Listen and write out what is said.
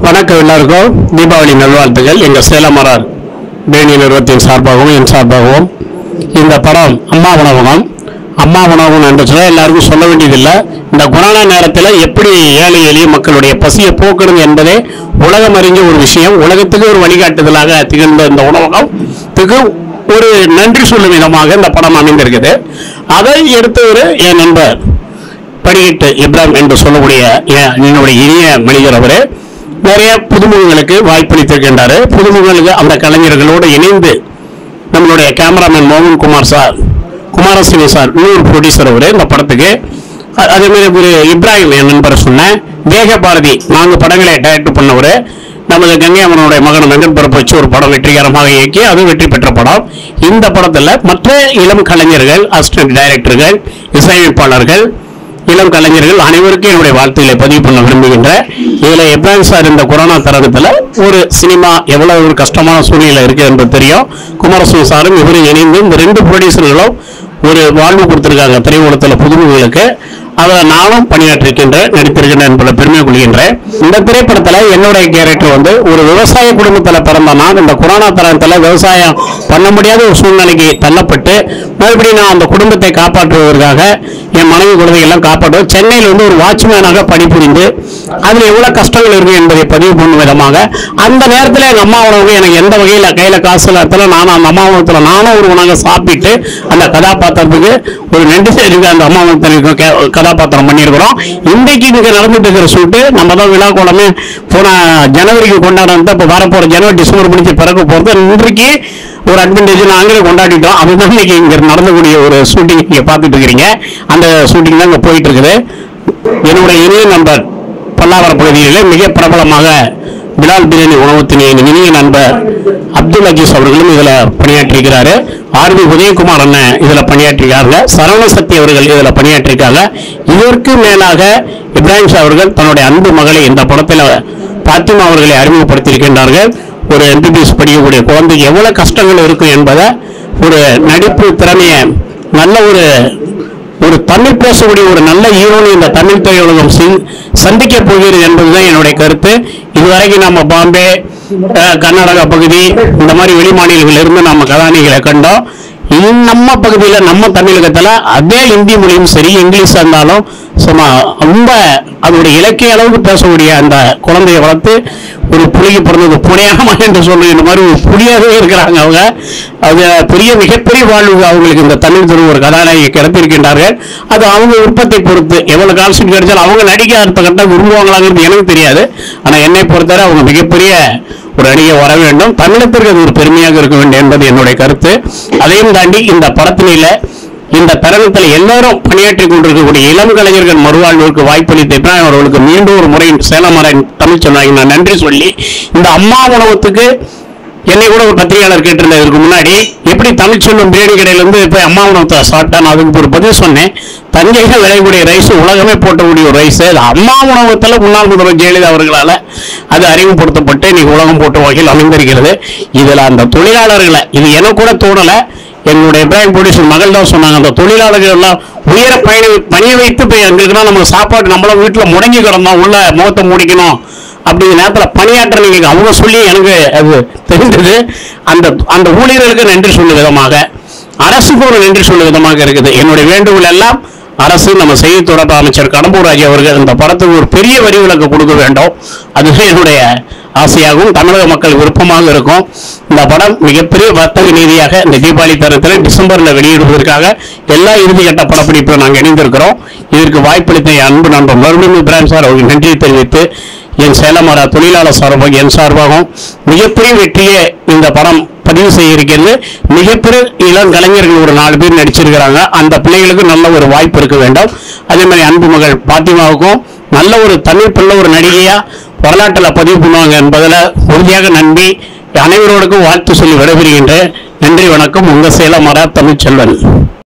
வணக்கம் எல்லாருக்கும் தீபாவளி நல்வாழ்த்துக்கள் எங்கள் சேலமரார் பேணி நிறுவனத்தின் சார்பாகவும் என் சார்பாகவும் இந்த படம் அம்மா உணவகம் அம்மா உணவகம் என்று சொல்ல எல்லாருக்கும் சொல்ல வேண்டியதில்லை இந்த கொரோனா நேரத்தில் எப்படி ஏழை எளிய மக்களுடைய பசியை போக்கணும் என்பதே உலகம் அறிஞ்ச ஒரு விஷயம் உலகத்துக்கு ஒரு வழிகாட்டுதலாக திகழ்ந்த இந்த உணவகத்துக்கு ஒரு நன்றி சொல்லும் விதமாக இந்த படம் அமைந்திருக்குது அதை எடுத்தவர் என் நண்பர் படியிட்டு இப்ராஹிம் என்று சொல்லக்கூடிய என் என்னுடைய இனிய மனிதர் அவரு நிறைய புதுமுகங்களுக்கு வாய்ப்பளித்திருக்கின்றாரு புதுமுகங்களுக்கு அந்த கலைஞர்களோடு இணைந்து நம்மளுடைய கேமராமேன் மோகன் குமார் சார் குமாரசிவ சார் இன்னொரு ப்ரொடியூசர் அவரு இந்த படத்துக்கு அ- அதே மாதிரி ஒரு இப்ராஹிம் என் நண்பரை சொன்னேன் தேக பாரதி நான்கு படங்களை டைரக்ட் பண்ணவர் நமது கங்கை அம்மனுடைய மகன் வெங்கட் பரப்பு வச்சு ஒரு படம் வெற்றிகரமாக இயக்கி அது வெற்றி பெற்ற படம் இந்த படத்தில் மற்ற இளம் கலைஞர்கள் அசிஸ்டன்ட் டைரக்டர்கள் இசையமைப்பாளர்கள் இளம் கலைஞர்கள் அனைவருக்கும் என்னுடைய வாழ்த்துக்களை பதிவு பண்ண விரும்புகின்றேன் இதுல இப்ராஹிம் சார் இந்த கொரோனா தருணத்துல ஒரு சினிமா எவ்வளவு ஒரு கஷ்டமான சூழ்நிலை இருக்கு என்பது தெரியும் குமாரசுவாமி சாரும் இவரும் இணைந்து இந்த ரெண்டு ப்ரொடியூசர்களும் ஒரு வாழ்வு கொடுத்திருக்காங்க திரையுலகத்தில் புதுமுகங்களுக்கு அதை நானும் பணியாற்றிருக்கின்றேன் நடித்திருக்கின்றேன் என்பதை பெருமை கொள்கின்றேன் இந்த திரைப்படத்துல என்னுடைய கேரக்டர் வந்து ஒரு விவசாய குடும்பத்துல பிறந்த நான் இந்த கொரோனா தருணத்துல விவசாயம் பண்ண முடியாத ஒரு சூழ்நிலைக்கு தள்ளப்பட்டு மறுபடியும் நான் அந்த குடும்பத்தை காப்பாற்றுவதற்காக என் மனைவி குழந்தைகள்லாம் காப்பாற்றுவோம் சென்னையில் வந்து ஒரு வாட்ச்மேனாக பணிபுரிந்து அதில் எவ்வளோ கஷ்டங்கள் இருக்கு என்பதை பதிவு பண்ணும் விதமாக அந்த நேரத்தில் எங்கள் அம்மா உணவு எனக்கு எந்த வகையில் கையில் காசு இல்லாததுல நானும் அந்த அம்மா உணவத்தில் நானும் ஒரு உணவை சாப்பிட்டு அந்த கதாபாத்திரத்துக்கு ஒரு நன்றி தெரிவிக்க அந்த அம்மா உணவத்திற்கு கே- கதாபாத்திரம் பண்ணியிருக்கிறோம் இன்றைக்கு இங்கே நடந்துட்டு இருக்கிற ஷூட்டு நம்ம தான் விழா கோலமே போன ஜனவரிக்கு கொண்டாடுறது இப்போ வரப்போகிற ஜனவரி டிசம்பர் முடிஞ்சு பிறகு போகிறது இன்றைக்கு ஒரு அட்வான்டேஜ் நாங்களே கொண்டாடிட்டோம் அதுதான் இன்னைக்கு இங்கே நடந்தக்கூடிய ஒரு ஷூட்டிங் நீங்கள் பார்த்துட்டு இருக்கிறீங்க அந்த ஷூட்டிங் தான் இங்கே போயிட்டு இருக்குது என்னுடைய இணைய நண்பர் பல்லாவரம் பகுதியிலே மிக பிரபலமாக பிலால் பிரியாணி உணவத்தின் இனிய நண்பர் அப்துல் அஜீஸ் அவர்களும் இதில் பணியாற்றியிருக்கிறாரு ஆர்பி உதயகுமார் அண்ணன் இதில் பணியாற்றிருக்காங்க சரவண சக்தி அவர்கள் இதில் பணியாற்றிருக்காங்க இதற்கு மேலாக இப்ராஹிம் ஷா அவர்கள் தன்னுடைய அன்பு மகளை இந்த படத்தில் பாத்திமா அவர்களை அறிமுகப்படுத்தியிருக்கின்றார்கள் ஒரு எம்பிபிஎஸ் படிக்கக்கூடிய குழந்தைக்கு எவ்வளவு கஷ்டங்கள் இருக்கும் என்பதை ஒரு நடிப்பு திறமையை நல்ல ஒரு ஒரு தமிழ் பேசக்கூடிய ஒரு நல்ல ஹீரோனை இந்த தமிழ் திரையுலகம் சி- சந்திக்க போகிறது என்பதுதான் என்னுடைய கருத்து இதுவரைக்கும் நம்ம பாம்பே அஹ், கர்நாடகா பகுதி இந்த மாதிரி வெளி மாநிலங்களில் இருந்து நம்ம கதாநாயகிகளை கண்டோம் இது நம்ம பகுதியில் நம்ம தமிழகத்தில் அதே ஹிந்தி மொழியும் சரி இங்கிலீஷ் இருந்தாலும் சும்மா ரொம்ப அதோட இலக்கிய அளவுக்கு பேசக்கூடிய அந்த குழந்தையை வளர்த்து ஒரு புலிக்கு பிறந்தது புனையாமா என்று சொல்லி இந்த மாதிரி ஒரு புலியாகவே இருக்கிறாங்க அவங்க அது பெரிய மிகப்பெரிய வாழ்வு அவங்களுக்கு இந்த தமிழ் துறை ஒரு கதாநாயகி கிடைத்திருக்கின்றார்கள் அது அவங்க விருப்பத்தை பொறுத்து எவ்வளவு கால்ஷீட் கிடைச்சாலும் அவங்க நடிக்க அடுத்த கட்டம் விரும்புவாங்களாங்கிறது எனக்கு தெரியாது ஆனால் என்னை பொறுத்தவரை அவங்க மிகப்பெரிய ஒரு நடிகை வர வேண்டும் தமிழத்திற்கு அது ஒரு பெருமையாக இருக்க வேண்டும் என்பது என்னுடைய கருத்து அதையும் தாண்டி இந்த படத்தினில இந்த தருணத்தில் எல்லாரும் பணியாற்றி கொண்டிருக்கக்கூடிய இளம் கலைஞர்கள் மறுவாழ்வுக்கு வாய்ப்பளித்த இப்ராஹிம் அவர்களுக்கு மீண்டும் ஒரு முறை சேலமரன் தமிழ் சொன்னாங்க நான் நன்றி சொல்லி இந்த அம்மா உணவத்துக்கு என்னை கூட ஒரு பத்திரிகையாளர் கேட்டிருந்தேன் இதுக்கு முன்னாடி எப்படி தமிழ் செல்வம் பிரியாணி கடையிலேருந்து போய் அம்மா உணவத்தை சாப்பிட்டேன் நான் அதுக்கு ஒரு பதில் சொன்னேன் தஞ்சையில் விளையக்கூடிய ரைஸ் உலகமே போட்டக்கூடிய ஒரு ரைஸ் அது அம்மா உணவகத்தில் முன்னாள் முதல்வர் ஜெயலலிதா அவர்களால் அது அறிமுகப்படுத்தப்பட்டு இன்னைக்கு உலகம் போட்ட வகையில் அமைந்திருக்கிறது இதில் அந்த தொழிலாளர்களை இது எனக்கு கூட தோணலை என்னுடைய இப்ராஹிம் ப்ரொடியூசர் மகள் தான் சொன்னாங்க அந்த தொழிலாளர்கள் எல்லாம் உயர பயணி பணிய வைத்து போய் எங்களுக்குன்னா நம்ம சாப்பாடு நம்மளும் வீட்டில் முடங்கி கிடந்தோம் உள்ள முகத்தை முடிக்கணும் அப்படிங்கிற நேரத்தில் பணியாற்றுறவங்களுக்கு அவங்க சொல்லி எனக்கு அது தெரிந்தது அந்த அந்த ஊழியர்களுக்கு நன்றி சொல்லும் விதமாக அரசுக்கு ஒரு நன்றி சொல்லும் விதமாக இருக்குது என்னுடைய வேண்டுகோள் எல்லாம் அரசு நம்ம செய்தி தொடர்பு அமைச்சர் கடம்பூர் ராஜு அவர்கள் இந்த படத்துக்கு ஒரு பெரிய வரி விலக்கு கொடுக்க வேண்டும் அதுவே என்னுடைய ஆசையாகவும் தமிழக மக்கள் விருப்பமாக இருக்கும் இந்த படம் மிகப்பெரிய வர்த்தக நீதியாக இந்த தீபாவளி தருணத்தில் டிசம்பரில் வெளியிடுவதற்காக எல்லா இறுதிக்கட்ட படப்பிடிப்பும் நாங்கள் இணைந்திருக்கிறோம் இதற்கு வாய்ப்பளித்த என் அன்பு நண்பர் மறுபடியும் இப்ராஹிம் சார் அவருக்கு நன்றியை தெரிவித்து என் சேலமர தொழிலாளர் சார்பாக என் சார்பாகவும் மிகப்பெரிய வெற்றியை இந்த படம் பதிவு செய்ய இருக்கிறது மிகப்பெரிய இளம் கலைஞர்கள் ஒரு நாலு பேர் நடிச்சிருக்கிறாங்க அந்த பிள்ளைகளுக்கு நல்ல ஒரு வாய்ப்பு இருக்க வேண்டும் அதே மாதிரி அன்பு மகள் பாத்திமாவுக்கும் நல்ல ஒரு தமிழ் பிள்ளை ஒரு நடிகையா வரலாற்றில் பதிவு பண்ணுவாங்க என்பதில் உறுதியாக நம்பி அனைவரோடுக்கும் வாழ்த்து சொல்லி விடைபெறுகின்றேன் நன்றி வணக்கம் உங்க சேலம் தமிழ் செல்வன்